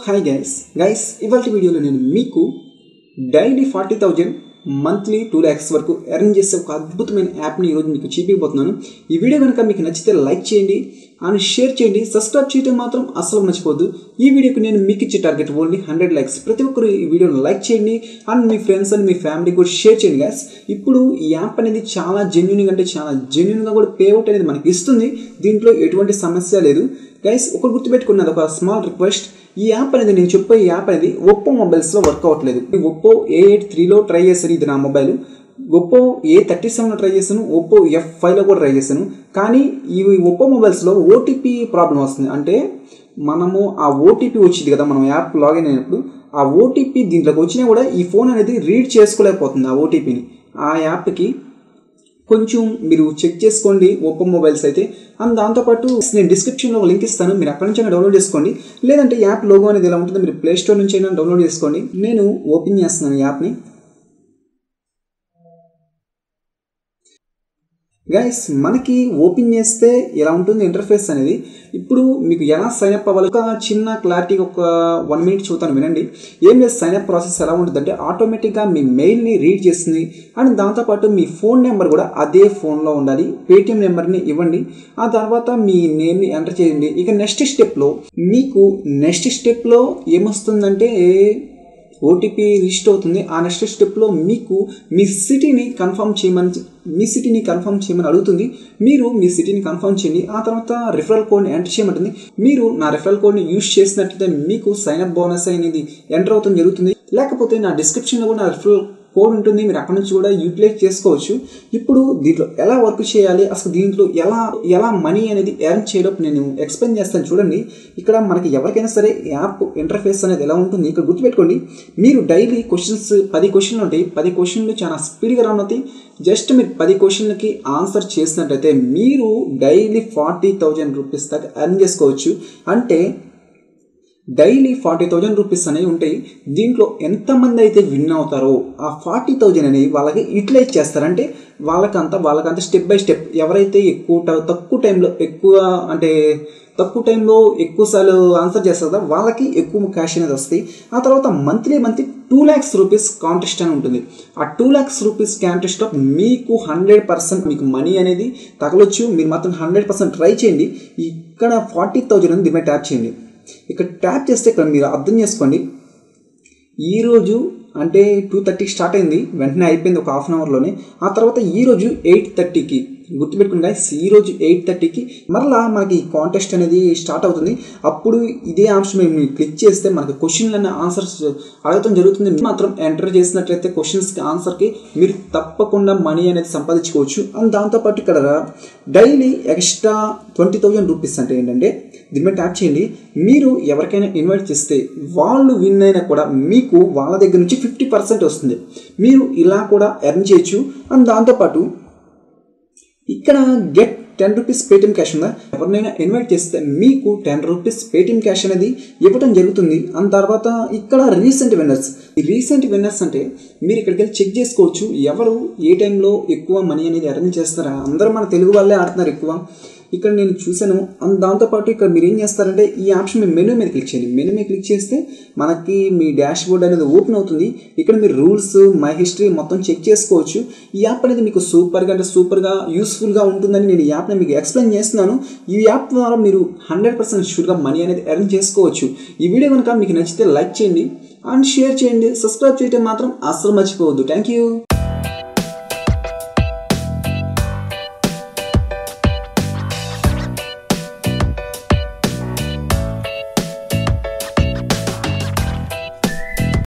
hi guys guys ఇవాళ వీడియోలో నేను మీకు daily forty thousand monthly two lakhs వరకు ఎర్న్ చేసే ఒక అద్భుతమైన యాప్ని ఈరోజు మీకు చూపించబోతున్నాను ఈ వీడియో కనుక మీకు నచ్చితే లైక్ చేయండి అండ్ షేర్ చేయండి సబ్స్క్రైబ్ చేయడం మాత్రం అసలు మర్చిపోద్దు ఈ వీడియోకి నేను మీకు ఇచ్చే టార్గెట్ ఓన్లీ హండ్రెడ్ లైక్స్ ప్రతి ఒక్కరు ఈ వీడియోని లైక్ చేయండి అండ్ మీ ఫ్రెండ్స్ అండ్ మీ ఫ్యామిలీ కూడా షేర్ చేయండి గ్యాస్ ఇప్పుడు ఈ యాప్ అనేది చాలా జెన్యున్గా అంటే చాలా జెన్యున్గా కూడా పేఅవుట్ అనేది మనకి ఇస్తుంది దీంట్లో ఎటువంటి సమస్య లేదు గైస్ ఒకటి గుర్తుపెట్టుకున్నది ఒక స్మాల్ రిక్వెస్ట్ ఈ యాప్ అనేది నేను చెప్పే ఈ యాప్ అనేది ఒప్పో మొబైల్స్లో వర్క్ అవ్వట్లేదు ఒప్పో ఏ ఎయిట్ త్రీలో ట్రై చేశాను ఇది నా మొబైల్ ఒప్పో ఏ థర్టీ సెవెన్లో ట్రై చేశాను ఒప్పో ఎఫ్ ఫైవ్లో కూడా ట్రై చేశాను కానీ ఈ ఒప్పో మొబైల్స్లో ఓటీపీ ప్రాబ్లం వస్తుంది అంటే మనము ఆ ఓటీపీ వచ్చింది కదా మనం యాప్ లాగిన్ అయినప్పుడు ఆ ఓటీపీ దీంట్లోకి వచ్చినా కూడా ఈ ఫోన్ అనేది రీడ్ చేసుకోలేకపోతుంది ఆ ఓటీపీని ఆ యాప్కి కొంచెం మీరు చెక్ చేసుకోండి ఓప్పో మొబైల్స్ అయితే అండ్ దాంతోపాటు నేను డిస్క్రిప్షన్లో ఒక లింక్ ఇస్తాను మీరు అక్కడ నుంచి అయినా డౌన్లోడ్ చేసుకోండి లేదంటే యాప్ లోగో అనేది ఎలా ఉంటుందో మీరు ప్లే స్టోర్ నుంచి అయినా డౌన్లోడ్ చేసుకోండి నేను ఓపెన్ చేస్తున్నాను యాప్ని గైస్ మనకి ఓపెన్ చేస్తే ఎలా ఉంటుంది ఇంటర్ఫేస్ అనేది ఇప్పుడు మీకు ఎలా సైన్ అప్ అవ్వాలి ఒక చిన్న క్లారిటీ ఒక వన్ మినిట్ చూస్తాను వినండి ఏం లేదు సైన్ అప్ ప్రాసెస్ ఎలా ఉంటుందంటే ఆటోమేటిక్గా మీ మెయిల్ని రీడ్ చేస్తుంది అండ్ దాంతోపాటు మీ ఫోన్ నెంబర్ కూడా అదే ఫోన్లో ఉండాలి పేటిఎం నెంబర్ని ఇవ్వండి ఆ తర్వాత మీ నేమ్ని ఎంటర్ చేయండి ఇక నెక్స్ట్ స్టెప్లో మీకు నెక్స్ట్ స్టెప్లో ఏమొస్తుందంటే ఓటీపీ రిజిస్టర్ అవుతుంది ఆ నెక్స్ట్ స్టెప్లో మీకు మీ సిటీని కన్ఫర్మ్ చేయమని మీ సిటీని కన్ఫర్మ్ చేయమని అడుగుతుంది మీరు మీ సిటీని కన్ఫర్మ్ చేయండి ఆ తర్వాత రిఫరల్ కోడ్ని ఎంటర్ చేయమంటుంది మీరు నా రిఫరల్ కోడ్ని యూస్ చేసినట్లయితే మీకు సైన్ అప్ బోనస్ అనేది ఎంటర్ అవుతుంది జరుగుతుంది లేకపోతే నా డిస్క్రిప్షన్లో కూడా నా రిఫరల్ కోడ్ ఉంటుంది మీరు అక్కడ నుంచి కూడా యూటిలైజ్ చేసుకోవచ్చు ఇప్పుడు దీంట్లో ఎలా వర్క్ చేయాలి అసలు దీంట్లో ఎలా ఎలా మనీ అనేది ఎర్న్ చేయడం నేను ఎక్స్ప్లెయిన్ చేస్తాను చూడండి ఇక్కడ మనకి ఎవరికైనా సరే యాప్ ఇంటర్ఫేస్ అనేది ఎలా ఉంటుంది ఇక్కడ గుర్తుపెట్టుకోండి మీరు డైలీ క్వశ్చన్స్ పది క్వశ్చన్లు ఉంటాయి పది క్వశ్చన్లు చాలా స్పీడ్గా రన్ అవుతాయి జస్ట్ మీరు పది క్వశ్చన్లకి ఆన్సర్ చేసినట్లయితే మీరు డైలీ ఫార్టీ థౌజండ్ రూపీస్ దాకా ఎర్న్ చేసుకోవచ్చు అంటే డైలీ ఫార్టీ థౌజండ్ రూపీస్ అనేవి ఉంటాయి దీంట్లో ఎంతమంది అయితే విన్ అవుతారో ఆ ఫార్టీ థౌజండ్ అనేవి వాళ్ళకి యూటిలైజ్ చేస్తారంటే వాళ్ళకంతా వాళ్ళకంతా స్టెప్ బై స్టెప్ ఎవరైతే ఎక్కువ తక్కువ టైంలో ఎక్కువ అంటే తక్కువ టైంలో ఎక్కువ సార్లు ఆన్సర్ చేస్తారో వాళ్ళకి ఎక్కువ క్యాష్ అనేది వస్తాయి ఆ తర్వాత monthly monthly two lakhs rupees contest అని ఉంటుంది ఆ టూ ల్యాక్స్ రూపీస్ కాంటెస్ట్లో మీకు హండ్రెడ్ పర్సెంట్ మీకు మనీ అనేది తగలొచ్చు మీరు మాత్రం హండ్రెడ్ పర్సెంట్ ట్రై చేయండి ఇక్కడ ఫార్టీ థౌజండ్ అనేది దీని ట్యాప్ చేయండి ఇక్కడ ట్యాప్ చేస్తే ఇక్కడ మీరు అర్థం చేసుకోండి ఈరోజు అంటే టూ థర్టీకి స్టార్ట్ అయింది వెంటనే అయిపోయింది ఒక హాఫ్ అన్ అవర్లోనే ఆ తర్వాత ఈరోజు ఎయిట్ థర్టీకి గుర్తుపెట్టుకుని గైస్ ఈరోజు ఎయిట్ థర్టీకి మరలా మనకి ఈ కాంటెస్ట్ అనేది స్టార్ట్ అవుతుంది అప్పుడు ఇదే ఆప్షన్ మేము క్లిక్ చేస్తే మనకి క్వశ్చన్లన్న ఆన్సర్స్ అడగటం జరుగుతుంది మాత్రం ఎంటర్ చేసినట్లయితే క్వశ్చన్స్కి ఆన్సర్కి మీరు తప్పకుండా మనీ అనేది సంపాదించుకోవచ్చు అండ్ దాంతోపాటు ఇక్కడ daily extra twenty thousand rupees అంటే ఏంటంటే దీని మీద ట్యాప్ చేయండి మీరు ఎవరికైనా ఇన్వైట్ చేస్తే వాళ్ళు విన్ అయినా కూడా మీకు వాళ్ళ దగ్గర నుంచి ఫిఫ్టీ పర్సెంట్ వస్తుంది మీరు ఇలా కూడా ఎర్న్ చేయొచ్చు అండ్ దాంతోపాటు ఇక్కడ get ten rupees Paytm cash ఉందా ఎవరినైనా ఇన్వైట్ చేస్తే మీకు టెన్ రూపీస్ పేటిఎం క్యాష్ అనేది ఇవ్వడం జరుగుతుంది అండ్ తర్వాత ఇక్కడ రీసెంట్ విన్నర్స్ ఈ రీసెంట్ విన్నర్స్ అంటే మీరు ఇక్కడికి వెళ్ళి చెక్ చేసుకోవచ్చు ఎవరు ఏ టైంలో ఎక్కువ మనీ అనేది అరేంజ్ చేస్తారా అందరూ మన తెలుగు వాళ్ళే ఆడుతున్నారు ఎక్కువ ఇక్కడ నేను చూశాను అండ్ దాంతోపాటు ఇక్కడ మీరు ఏం చేస్తారంటే ఈ ఆప్షన్ మీ మెనూ మీద క్లిక్ చేయండి మెనూ మీద క్లిక్ చేస్తే మనకి మీ డాష్ బోర్డ్ అనేది ఓపెన్ అవుతుంది ఇక్కడ మీరు రూల్స్ మై హిస్టరీ మొత్తం చెక్ చేసుకోవచ్చు ఈ యాప్ అనేది మీకు సూపర్గా అంటే సూపర్గా యూస్ఫుల్గా ఉంటుందని నేను ఈ యాప్ని మీకు ఎక్స్ప్లెయిన్ చేస్తున్నాను ఈ యాప్ ద్వారా మీరు హండ్రెడ్ పర్సెంట్ షూర్గా మనీ అనేది ఎర్న్ చేసుకోవచ్చు ఈ వీడియో కనుక మీకు నచ్చితే లైక్ చేయండి అండ్ షేర్ చేయండి సబ్స్క్రైబ్ చేయడం మాత్రం అస్సలు మర్చిపోవద్దు థ్యాంక్ యూ